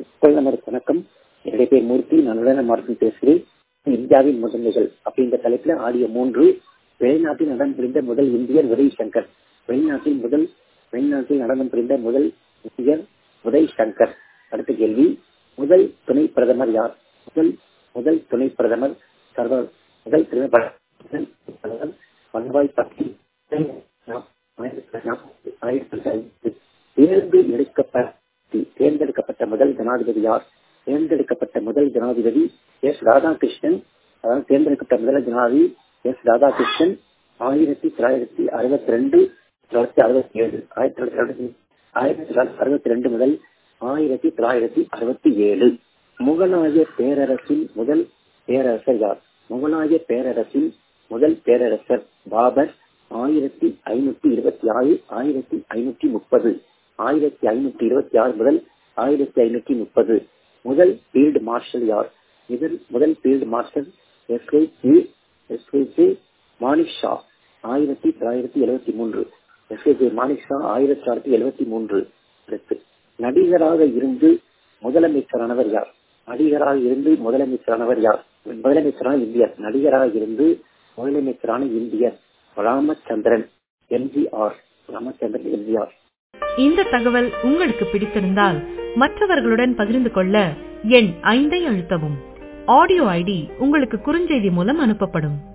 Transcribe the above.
கொள்ளமருக்கு வணக்கம் என்னுடைய பேர் மூர்த்தி நான் உடனே மார்க்கம் பேசுகிறேன் இந்தியாவின் முதன்மைகள் அப்படின்ற தலைப்புல ஆடியோ மூன்று வெளிநாட்டில் நடனம் புரிந்த முதல் இந்தியர் உதய் சங்கர் வெளிநாட்டில் முதல் வெளிநாட்டில் நடனம் புரிந்த முதல் இந்தியர் உதய் சங்கர் அடுத்த கேள்வி முதல் துணை பிரதமர் யார் முதல் முதல் துணை பிரதமர் சர்வ முதல் துணை பிரதமர் வல்லபாய் பட்டேல் தேர்ந்து எடுக்கப்பட்ட தேர்ந்தெடுக்கப்பட்ட முதல் ஜனாதிபதி யார் தேர்ந்தெடுக்கப்பட்ட முதல் ஜனாதிபதி எஸ் ராதாகிருஷ்ணன் அதாவது தேர்ந்தெடுக்கப்பட்ட முதல் ஜனாதிபதி எஸ் ராதாகிருஷ்ணன் ஆயிரத்தி தொள்ளாயிரத்தி அறுபத்தி ரெண்டு தொள்ளாயிரத்தி அறுபத்தி ஏழு ஆயிரத்தி தொள்ளாயிரத்தி ஆயிரத்தி தொள்ளாயிரத்தி அறுபத்தி ரெண்டு முதல் ஆயிரத்தி தொள்ளாயிரத்தி அறுபத்தி ஏழு முகலாய பேரரசின் முதல் பேரரசர் யார் முகலாய பேரரசின் முதல் பேரரசர் பாபர் ஆயிரத்தி ஐநூத்தி இருபத்தி ஆறு ஆயிரத்தி ஐநூத்தி முப்பது ஆயிரத்தி ஐநூத்தி இருபத்தி ஆறு முதல் ஆயிரத்தி ஐநூத்தி முப்பது முதல் ஃபீல்டு மார்ஷல் யார் இதன் முதல் ஃபீல்டு மார்ஷல் எஸ்ஐசி எஸ்ஐசி மாணிக் ஷா ஆயிரத்தி தொள்ளாயிரத்தி எழுபத்தி மூன்று எஸ்ஐசி மாணிக் ஷா ஆயிரத்தி தொள்ளாயிரத்தி எழுபத்தி மூன்று அடுத்து நடிகராக இருந்து முதலமைச்சரானவர் யார் நடிகராக இருந்து முதலமைச்சரானவர் யார் முதலமைச்சரான இந்தியர் நடிகராக இருந்து முதலமைச்சரான இந்தியர் ராமச்சந்திரன் எம்ஜிஆர் ராமச்சந்திரன் எம்ஜிஆர் இந்த தகவல் உங்களுக்கு பிடித்திருந்தால் மற்றவர்களுடன் பகிர்ந்து கொள்ள எண் ஐந்தை அழுத்தவும் ஆடியோ ஐடி உங்களுக்கு குறுஞ்செய்தி மூலம் அனுப்பப்படும்